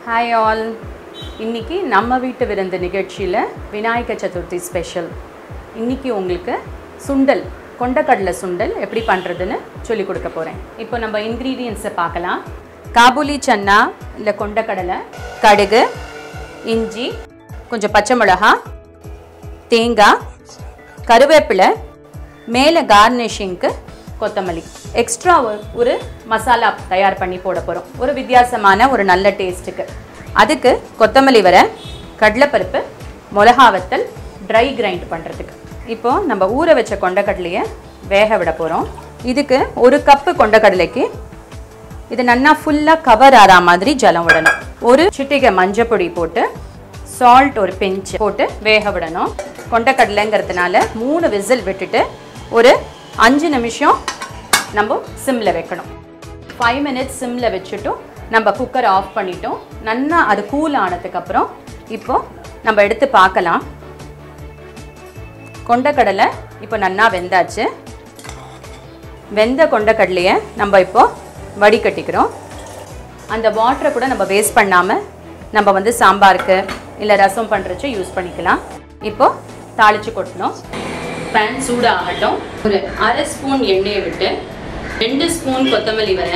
hi all இன்னைக்கு நம்ம வீட்டு விருந்து நிகழ்ச்சியில் விநாயக சதுர்த்தி ஸ்பெஷல் இன்னைக்கு உங்களுக்கு சுண்டல் கொண்டக்கடலை சுண்டல் எப்படி பண்ணுறதுன்னு சொல்லி கொடுக்க போகிறேன் இப்போ நம்ம இன்க்ரீடியன்ஸை பார்க்கலாம் காபூலி சன்னா இல்லை கொண்டக்கடலை கடுகு இஞ்சி கொஞ்சம் பச்சை மிளகா தேங்காய் கருவேப்பிலை மேலே கார்னிஷிங்க்கு கொத்தமல்லி எக்ஸ்ட்ரா ஒரு மசாலா தயார் பண்ணி போட போகிறோம் ஒரு வித்தியாசமான ஒரு நல்ல டேஸ்ட்டுக்கு அதுக்கு கொத்தமல்லி வர கடலைப்பருப்பு மிளகா வத்தல் ட்ரை கிரைண்ட் பண்ணுறதுக்கு இப்போ நம்ம ஊற வச்ச கொண்டக்கடலையை வேக விட போகிறோம் இதுக்கு ஒரு கப்பு கொண்டக்கடலைக்கு இது நல்லா ஃபுல்லாக கவர் ஆகிற மாதிரி ஜலம் விடணும் ஒரு சிட்டிகை மஞ்சப்பொடி போட்டு சால்ட் ஒரு பிஞ்ச் போட்டு வேக விடணும் கொண்டக்கடலைங்கிறதுனால மூணு விசில் விட்டுட்டு ஒரு அஞ்சு நிமிஷம் நம்ம சிம்மில் வைக்கணும் ஃபைவ் மினிட்ஸ் சிம்மில் வச்சுட்டும் நம்ம குக்கர் ஆஃப் பண்ணிட்டோம் நல்லா அது கூல் ஆனதுக்கப்புறம் இப்போ நம்ம எடுத்து பார்க்கலாம் கொண்டக்கடலை இப்போ நல்லா வெந்தாச்சு வெந்த கொண்டக்கடலையை நம்ம இப்போ வடிகட்டிக்கிறோம் அந்த வாட்டரை கூட நம்ம வேஸ்ட் பண்ணாமல் நம்ம வந்து சாம்பாருக்கு இல்லை ரசம் பண்ணுறச்சு யூஸ் பண்ணிக்கலாம் இப்போ தாளித்து கொட்டணும் பேன் சூடாகட்டும் ஒரு அரை ஸ்பூன் எண்ணெயை விட்டு ரெண்டு ஸ்பூன் கொத்தமல்லி வர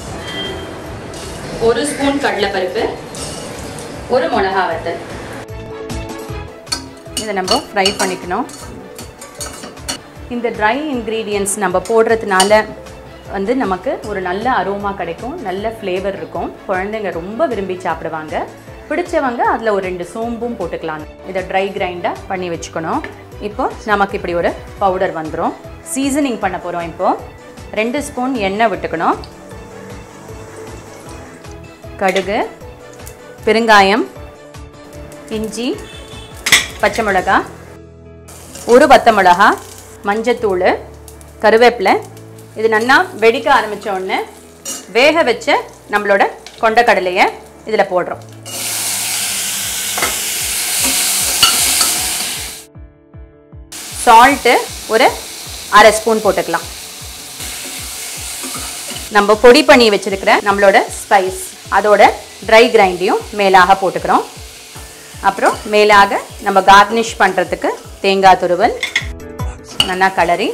ஒரு ஸ்பூன் கடலைப்பருப்பு ஒரு மிளகா வத்தல் இதை நம்ம ஃப்ரை பண்ணிக்கணும் இந்த ட்ரை இன்க்ரீடியன்ஸ் நம்ம போடுறதுனால வந்து நமக்கு ஒரு நல்ல அரோமா கிடைக்கும் நல்ல ஃப்ளேவர் இருக்கும் குழந்தைங்க ரொம்ப விரும்பி சாப்பிடுவாங்க பிடிச்சவங்க அதில் ஒரு ரெண்டு சோம்பும் போட்டுக்கலாம் இதை ட்ரை கிரைண்டாக பண்ணி வச்சுக்கணும் இப்போ நமக்கு இப்படி ஒரு பவுடர் வந்துடும் சீசனிங் பண்ண போகிறோம் இப்போது ரெண்டு ஸ்பூன் எண்ணெய் விட்டுக்கணும் கடுகு பெருங்காயம் இஞ்சி பச்சை மிளகா ஒரு பத்த மிளகா மஞ்சத்தூள் கருவேப்பிலை இது நல்லா வெடிக்க ஆரம்பித்த உடனே வேக வச்ச நம்மளோட கொண்டக்கடலையை இதில் போடுறோம் சால்ட்டு ஒரு அரை ஸ்பூன் போட்டுக்கலாம் நம்ம பொடி பண்ணி வச்சிருக்கிற நம்மளோட ஸ்பைஸ் அதோட ட்ரை கிரைண்டையும் மேலாக போட்டுக்கிறோம் அப்புறம் மேலாக நம்ம கார்னிஷ் பண்ணுறதுக்கு தேங்காய் துருவல் நல்லா கலரி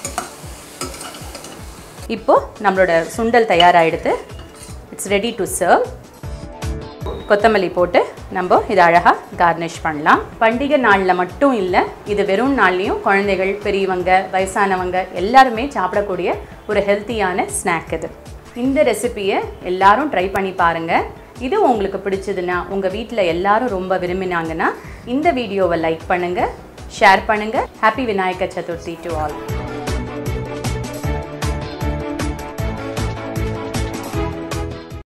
இப்போ நம்மளோட சுண்டல் தயாராகிடுது இட்ஸ் ரெடி டு சர்வ் கொத்தமல்லி போட்டு நம்ம இதை அழகாக கார்னிஷ் பண்ணலாம் பண்டிகை நாளில் மட்டும் இல்லை இது வெறும் நாள்லேயும் குழந்தைகள் பெரியவங்க வயசானவங்க எல்லாருமே சாப்பிடக்கூடிய ஒரு ஹெல்த்தியான ஸ்நாக் இது இந்த ரெசிபியை எல்லாரும் ட்ரை பண்ணி பாருங்கள் இது உங்களுக்கு பிடிச்சதுன்னா உங்கள் வீட்டில் எல்லாரும் ரொம்ப விரும்பினாங்கன்னா இந்த வீடியோவை லைக் பண்ணுங்கள் ஷேர் பண்ணுங்கள் happy Vinayagar Chaturthi to all